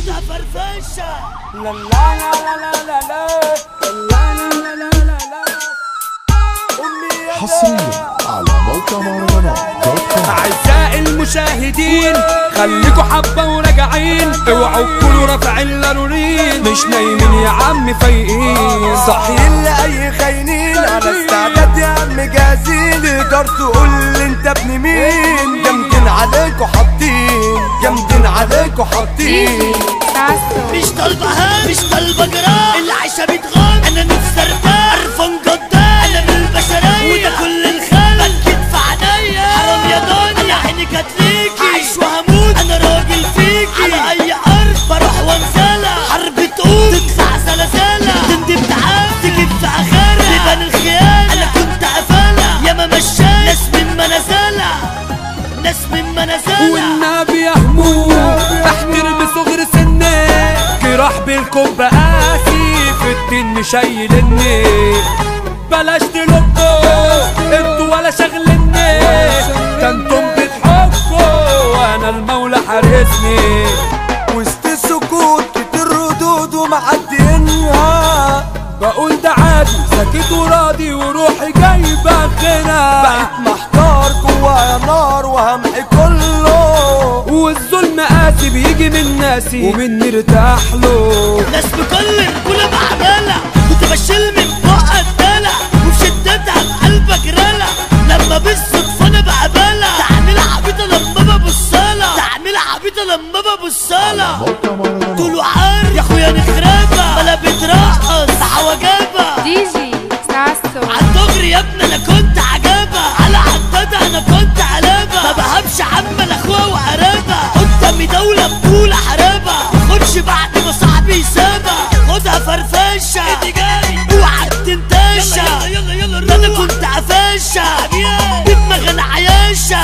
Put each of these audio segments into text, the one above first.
خدها فرفشه لا لا لا لا لا لا لا لا لا لا لا أمي يا حصريا على موقع مهرجانات دوت كوم أعزائي المشاهدين خليكوا حبة وراجعين اوعوا تكونوا رافعين لانورين مش نايمين يا عم فايقين صاحيين لأي خاينين على استعداد يا عم جاهزين تقدر تقول لي انت ابن مين جامدين عليكوا حاطين جامدين عليكوا حاطين مش طالبة هام مش طالبة جرام العيشة بتغام انا نفسي ارتاح قرفان جدام انا من البشرية وده كل الخلق بكت في عينيا حرام يا دنيا عيني هتليكي عايش وهموت انا راجل فيكي على اي ارض بروح وانزلها حرب تقوم تطلع زلزالة تندب تعب تجيب في اخرها لبان الخيانة انا كنت قفلها ياما مشاي ناس من منازلها ناس من منازلها والنبي يا هموم احترم صغر سني جراح بالكوب قاسي في الدين شايلني بلاش تلقوا انتوا ولا شغلني ده انتم بتحبوا وانا المولى حارسني وسط السكوت كتير ردود ومعدينها بقول ده عادي ساكت وراضي وروحي جايبه غنى بقيت محتار جوايا نار وهمحي كله والظلم قاسي بيجي من ناسي ومن نرتاح له ناس بكل رجولة بعملها كنت بشيل من بقى الدلع وفي شدتها بقلبك رلع لما بالصدفة انا بقبلها تعمل عبيطة لما ببصلها تعمل عبيطة لما ببصلها موقع مهرجانات طول عار يا اخويا نخربها بلا بترقص عوجابة دي جي ساسو عالدغري يا ابني انا كنت عجبة على عدادة انا كنت علبة ما بهبش عم اخوها وقرابة قدامي دولة بطولة حرابة خدش بعد ما صاحبي يسابها خدها فرفشة اوعى تنتشى يلا يلا يلا ده انا كنت قفاشة بدماغ انا عياشة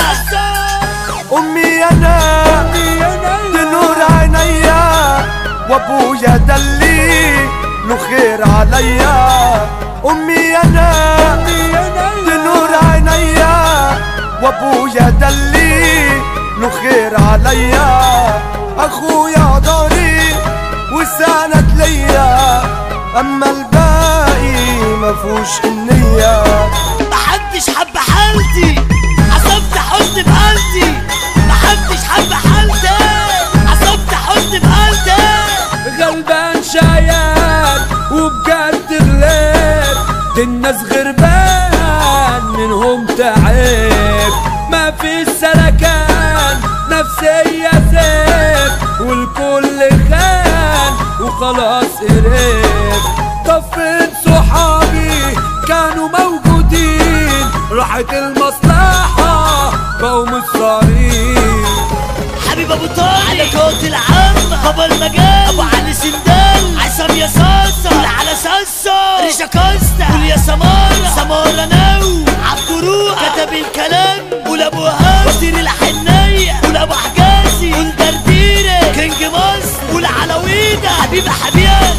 امي انا دي نور عينيا وابويا دلي له خير عليا امي انا دي نور عينيا وابويا دلي له خير عليا اخويا داري وسند ليا اما الباقي مفهوش النيه محدش حب حالتي عصبت حزن بقلبي محدش حب حالتي عصبت حزن بقلبي غلبان شايان وبجد غلاب دي الناس غربان منهم تعب ما في سلكان نفسية زيت والكل خان وخلاص قريب طب فين صحابي كانوا موجودين راحت المصلحة بقوا مصارين حبيب ابو طارق على كوت العامة بابا المجال ابو علي سندال عصام يا صاصة قول على صاصة ريشا كوستا قول يا سمارة سمارة نو عبد روح كتب الكلام قول ابو هاب وزير الحنية قول ابو حجازي قول درديرة كينج مصر قول على ويدا حبيب حبيب